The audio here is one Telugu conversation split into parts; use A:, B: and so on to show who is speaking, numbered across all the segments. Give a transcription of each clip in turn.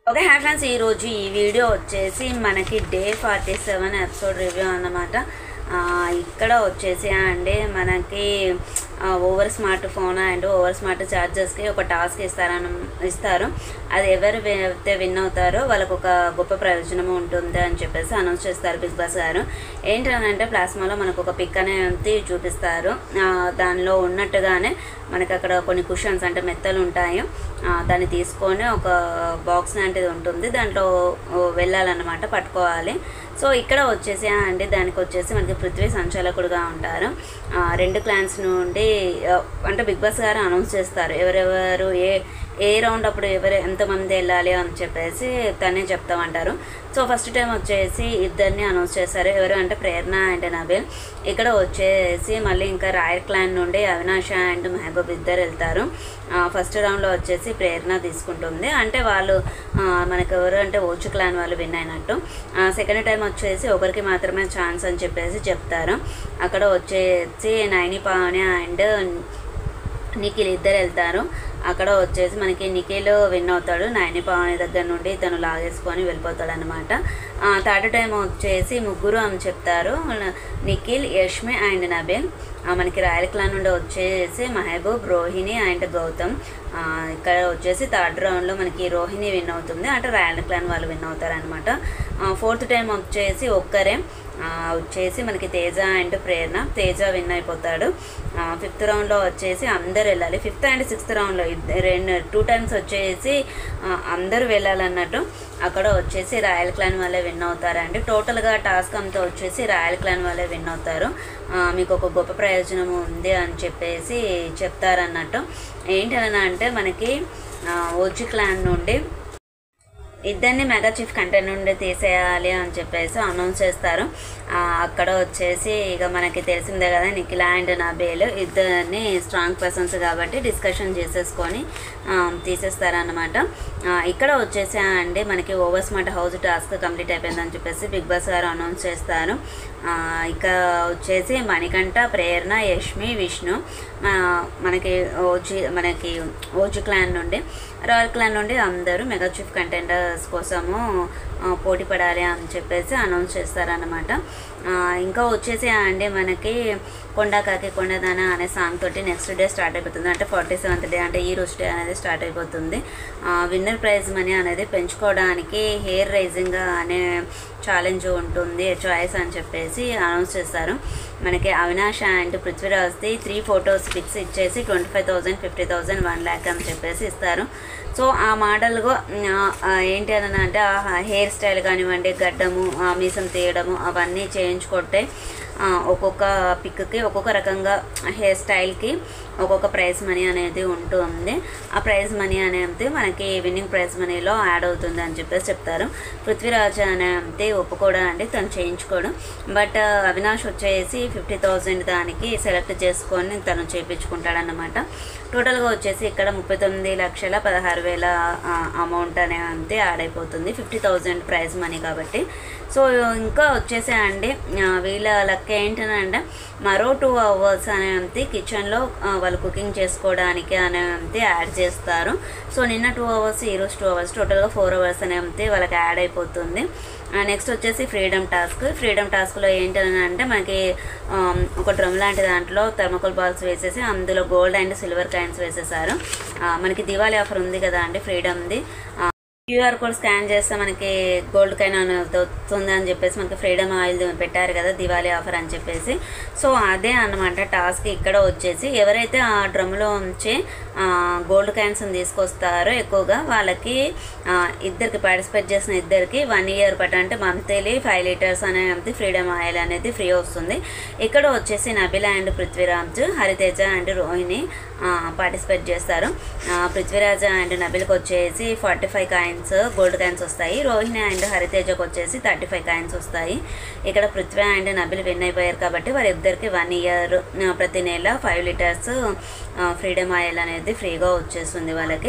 A: ఓకే హ్యా ఫ్రెండ్స్ ఈరోజు ఈ వీడియో వచ్చేసి మనకి day forty seven episode review అన్నమాట ఆ, ఇక్కడ వచ్చేసి అండి మనకి over smart phone and over smart ఛార్జర్స్కి ఒక టాస్క్ ఇస్తారని ఇస్తారు అది ఎవరు వి- అయితే విన్ అవుతారో వాళ్ళకు ఒక గొప్ప ప్రయోజనం ఉంటుంది అని చెప్పేసి అనౌన్స్ చేస్తారు బిగ్ బాస్ గారు ఏంటంటే ప్లాస్మాలో మనకు ఒక పిక్ అనేది చూపిస్తారు ఆ, దానిలో ఉన్నట్టుగానే మనకి అక్కడ కొన్ని కుషన్స్ అంటే మెత్తలు ఉంటాయి ఆ, దాన్ని తీసుకొని ఒక బాక్స్ లాంటిది ఉంటుంది దాంట్లో ఓ, వెళ్ళాలన్నమాట పట్టుకోవాలి సో ఇక్కడ వచ్చేసి అండి దానికి వచ్చేసి మనకి పృథ్వీ సంచాలకుడుగా ఉంటారు ఆ, రెండు క్లాన్స్ నుండి ఆ, అంటే బిగ్ బాస్ గారు అనౌన్స్ చేస్తారు ఎవరెవరు ఏ ఏ రౌండ్ అప్పుడు ఎవరు ఎంతమంది వెళ్ళాలి అని చెప్పేసి తనే చెప్తామంటారు సో ఫస్ట్ టైం వచ్చేసి ఇద్దరిని అనౌన్స్ చేశారు ఎవరు అంటే ప్రేరణ అండ్ నబీల్ ఇక్కడ వచ్చేసి మళ్ళీ ఇంకా రాయల్ క్లాన్ నుండి అవినాష అండ్ మెహబూబ్ ఇద్దరు వెళ్తారు ఫస్ట్ రౌండ్లో వచ్చేసి ప్రేరణ తీసుకుంటుంది అంటే వాళ్ళు ఆ, మనకు ఎవరు అంటే ఓచు క్లాన్ వాళ్ళు విన్ అయినట్టు సెకండ్ టైం వచ్చేసి ఒకరికి మాత్రమే ఛాన్స్ అని చెప్పేసి చెప్తారు అక్కడ వచ్చేసి నైని పావని అండ్ నిఖిల్ ఇద్దరు వెళ్తారు అక్కడ వచ్చేసి మనకి నిఖిల్ విన్ అవుతాడు నైని పావని దగ్గర నుండి తను లాగేసుకొని వెళ్ళిపోతాడు అనమాట థర్డ్ టైం వచ్చేసి ముగ్గురు అని చెప్తారు నిఖిల్ యష్మి అండ్ నబీల్ ఆ, మనకి రాయల్ క్లాన్ నుండి వచ్చేసి మహబూబ్ రోహిణి అండ్ గౌతమ్ ఆ, ఇక్కడ వచ్చేసి థర్డ్ రౌండ్లో మనకి రోహిణి విన్ అవుతుంది అంటే రాయల్ క్లాన్ వాళ్ళు విన్ అవుతారు అనమాట ఫోర్త్ టైం వచ్చేసి ఒక్కరే ఆ, వచ్చేసి మనకి తేజ అండ్ ప్రేరణ తేజ విన్ అయిపోతాడు ఫిఫ్త్ రౌండ్లో వచ్చేసి అందరు వెళ్ళాలి ఫిఫ్త్ అండ్ సిక్స్త్ రౌండ్లో రెండు టూ టైమ్స్ వచ్చేసి ఆ, అందరూ వెళ్ళాలన్నట్టు అక్కడ వచ్చేసి రాయల్ క్లాన్ వాళ్ళే విన్ అవుతారండి టోటల్గా టాస్క్ అంతా వచ్చేసి రాయల్ క్లాన్ వాళ్ళే విన్ అవుతారు ఆ, మీకు ఒక గొప్ప ప్రయోజనం ఉంది అని చెప్పేసి చెప్తారన్నట్టు ఏంటని అంటే మనకి ఆ, ఓజీ క్లాన్ నుండి ఇద్దరిని మెగా చీఫ్ కంటెంట్ నుండి తీసేయాలి అని చెప్పేసి అనౌన్స్ చేస్తారు ఆ, అక్కడ వచ్చేసి ఇక మనకి తెలిసిందే కదా నిఖిల అండ్ నబేల్ ఇద్దరిని స్ట్రాంగ్ పర్సన్స్ కాబట్టి డిస్కషన్ చేసేసుకొని ఆ, తీసేస్తారన్నమాట ఆ, ఇక్కడ వచ్చేసి అండి మనకి over smart house task complete అయిపోయిందని చెప్పేసి బిగ్ బాస్ గారు అనౌన్స్ చేస్తారు ఆ, ఇక వచ్చేసి మణికంఠ ప్రేరణ యష్మి విష్ణు ఆ, మనకి ఓజీ మనకి ఓజీ క్లాన్ నుండి రాయల్ క్లాన్ నుండి అందరూ మెగా చీఫ్ కంటెండర్స్ కోసము ఆ, పోటీ పడాలి అని చెప్పేసి అనౌన్స్ చేస్తారనమాట ఇంకా వచ్చేసి అండి మనకి కొండకాకి కొండదాన అనే సాంగ్ తోటి నెక్స్ట్ డే స్టార్ట్ అయిపోతుంది అంటే ఫార్టీ సెవెంత్ డే అంటే ఈ రోజు డే అనేది స్టార్ట్ అయిపోతుంది విన్నర్ ప్రైజ్ మనీ అనేది పెంచుకోవడానికి హెయిర్ రైజింగ్ అనే ఛాలెంజ్ ఉంటుంది చాయిస్ అని చెప్పేసి అనౌన్స్ చేస్తారు మనకి అవినాష్ అండ్ పృథ్వీరాజ్ది త్రీ ఫొటోస్ పిక్స్ ఇచ్చేసి twenty five thousand fifty thousand one lakh అని చెప్పేసి ఇస్తారు సో ఆ మోడల్గా ఏంటి అని అంటే ఆ హెయిర్ స్టైల్ కానివ్వండి గడ్డము ఆ మీసం తీయడము అవన్నీ చేయించుకుంటే ఆ, ఒక్కొక్క పిక్కి ఒక్కొక్క రకంగా హెయిర్ స్టైల్కి ఒక్కొక్క ప్రైజ్ మనీ అనేది ఉంటుంది ఆ ప్రైజ్ మనీ అనేది మనకి విన్నింగ్ ప్రైజ్ మనీలో యాడ్ అవుతుంది అని చెప్పేసి చెప్తారు పృథ్వీరాజ్ అనేది ఒప్పుకోవడం అంటే తను చేయించుకోవడం బట్ అవినాష్ వచ్చేసి ఫిఫ్టీ థౌజండ్ దానికి సెలెక్ట్ చేసుకొని తను చేయించుకుంటాడన్నమాట టోటల్గా వచ్చేసి ఇక్కడ ముప్పై తొమ్మిది లక్షల పదహారు వేల అమౌంట్ అనేది యాడ్ అయిపోతుంది ఫిఫ్టీ థౌజండ్ ప్రైజ్ మనీ కాబట్టి సో ఇంకా వచ్చేసి అండి ఆ, వీళ్ళ లెక్క ఏంటంటే మరో టూ అవర్స్ అనేది కిచెన్లో వాళ్ళు కుకింగ్ చేసుకోవడానికి అనేది యాడ్ చేస్తారు సో నిన్న టూ అవర్స్ ఈరోజు టూ అవర్స్ టోటల్గా ఫోర్ అవర్స్ అనేది వాళ్ళకి యాడ్ అయిపోతుంది నెక్స్ట్ వచ్చేసి ఫ్రీడమ్ టాస్క్ ఫ్రీడమ్ టాస్క్లో ఏంటని అంటే మనకి ఆమ్, ఒక డ్రమ్ లాంటి దాంట్లో థర్మకోల్ బాల్స్ వేసేసి అందులో గోల్డ్ అండ్ సిల్వర్ కాయిన్స్ వేసేసారు ఆ, మనకి దివాళీ ఆఫర్ ఉంది కదా అండి ఫ్రీడమ్ది క్యూఆర్ కోడ్ స్కాన్ చేస్తే మనకి గోల్డ్ కైన్ అని వస్తుంది అని చెప్పేసి మనకి ఫ్రీడమ్ ఆయిల్ పెట్టారు కదా దివాళీ ఆఫర్ అని చెప్పేసి సో అదే అన్నమాట టాస్క్ ఇక్కడ వచ్చేసి ఎవరైతే ఆ డ్రమ్లో ఉంచి గోల్డ్ కాయిన్స్ తీసుకొస్తారో ఎక్కువగా వాళ్ళకి ఆ, ఇద్దరికి పార్టిసిపేట్ చేసిన ఇద్దరికి వన్ ఇయర్ పట్ట అంటే మంత్లీ ఫైవ్ లీటర్స్ అనేది ఫ్రీడమ్ ఆయిల్ అనేది ఫ్రీ వస్తుంది ఇక్కడ వచ్చేసి Nabeel and Prithviraj Hariteja and Rohini participate చేస్తారు ఆ, పృథ్వీరాజ్ అండ్ నబిల్కి వచ్చేసి forty five coins gold coins వస్తాయి రోహిణి అండ్ హరితేజకు వచ్చేసి థర్టీ ఫైవ్ కాయిన్స్ వస్తాయి ఇక్కడ పృథ్వీ అండ్ నబిల్ విన్ అయిపోయారు కాబట్టి వారిద్దరికి వన్ ఇయర్ ప్రతి నెల ఫైవ్ లీటర్స్ ఫ్రీడమ్ ఆయిల్ అనేది ఫ్రీగా వచ్చేస్తుంది వాళ్ళకి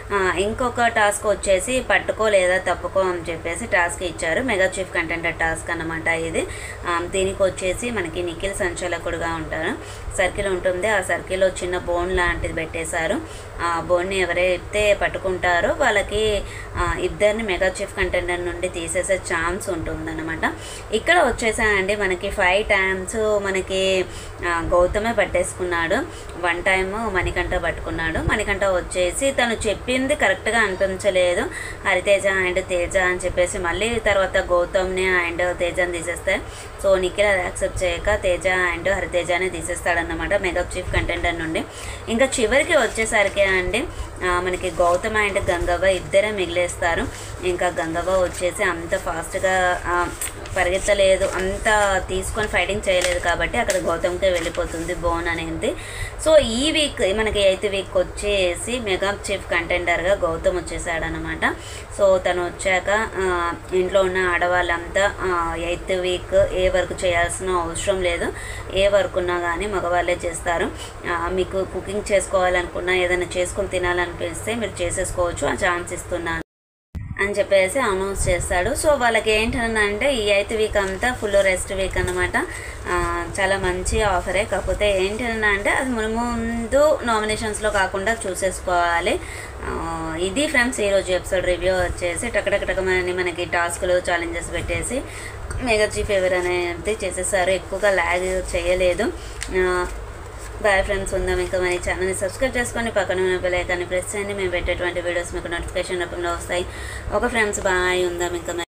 A: ఆ, ఇంకొక టాస్క్ వచ్చేసి పట్టుకో లేదా తప్పుకో అని చెప్పేసి టాస్క్ ఇచ్చారు మెగా చీఫ్ కంటెంటర్ టాస్క్ అన్నమాట ఇది ఆ, దీనికి వచ్చేసి మనకి నిఖిల్ సంచాలకుడుగా ఉంటారు సర్కిల్ ఉంటుంది ఆ సర్కిల్లో చిన్న బోన్ లాంటిది పెట్టేశారు ఆ బోన్ని ఎవరైతే పట్టుకుంటారో వాళ్ళకి ఆ, ఇద్దరిని మెగా చీఫ్ కంటెంటర్ నుండి తీసేసే ఛాన్స్ ఉంటుందన్నమాట ఇక్కడ వచ్చేసానండి మనకి ఫైవ్ టైమ్స్ మనకి ఆ, గౌతమే పట్టేసుకున్నాడు వన్ టైమ్ మణికంఠ పట్టుకున్నాడు మణికంఠ వచ్చేసి తను చెప్పింది కరెక్ట్గా అనిపించలేదు హరితేజ అండ్ తేజ అని చెప్పేసి మళ్ళీ తర్వాత గౌతమ్ని అండ్ తేజని తీసేస్తే సో నిఖిల్ అది యాక్సెప్ట్ చేయక తేజ అండ్ హరితేజని తీసేస్తాడన్నమాట మెగా చీఫ్ కంటెంటర్ నుండి ఇంకా చివరికి వచ్చేసరికి అండి ఆ, మనకి గౌతమ్ అండ్ గంగవ్వ ఇద్దరే మిగిలేస్తారు ఇంకా గంగవ్వ వచ్చేసి అంత ఫాస్ట్గా పరిగెత్తలేదు అంత తీసుకొని ఫైటింగ్ చేయలేదు కాబట్టి అక్కడ గౌతమ్కే వెళ్ళిపోతుంది బోన్ అనేది సో ఈ వీక్ మనకి ఎయిత్ వీక్ వచ్చేసి మెగా చీఫ్ కంటెండర్గా గౌతమ్ వచ్చేసాడనమాట సో తను వచ్చాక ఆ, ఇంట్లో ఉన్న ఆడవాళ్ళంతా ఎయిత్ వీక్ ఏ వర్క్ చేయాల్సిన అవసరం లేదు ఏ వర్క్ ఉన్నా కానీ మగవాళ్ళే చేస్తారు ఆ, మీకు కుకింగ్ చేసుకోవాలనుకున్నా ఏదైనా చేసుకొని తినాలనిపిస్తే మీరు చేసేసుకోవచ్చు ఆ ఛాన్స్ ఇస్తున్నాను అని చెప్పేసి అనౌన్స్ చేస్తాడు సో వాళ్ళకి ఏంటంటే ఈ ఎయిత్ వీక్ అంతా ఫుల్ రెస్ట్ వీక్ అనమాట చాలా మంచి ఆఫరే కాకపోతే ఏంటంటే అది మన ముందు నామినేషన్స్లో కాకుండా చూసేసుకోవాలి ఆ, ఇది ఫ్రెండ్స్ ఈరోజు ఎపిసోడ్ రివ్యూ వచ్చేసి టకటకటకమని మనకి టాస్క్లు ఛాలెంజెస్ పెట్టేసి మెగా చీఫ్ ఎవరు అనేది చేసేసారు ఎక్కువగా ల్యాగ్ చేయలేదు ఆ, బాయ్ ఫ్రెండ్స్ ఉందాం ఇంకా మన ఛానల్ని సబ్స్క్రైబ్ చేసుకొని పక్కన ఉన్న బెల్ ఐకాన్ని ప్రెస్ చేయండి మేము పెట్టేటువంటి వీడియోస్ మీకు నోటిఫికేషన్ రూపంలో వస్తాయి ఒక ఫ్రెండ్స్ బాయ్ ఉందాం ఇంకా మరి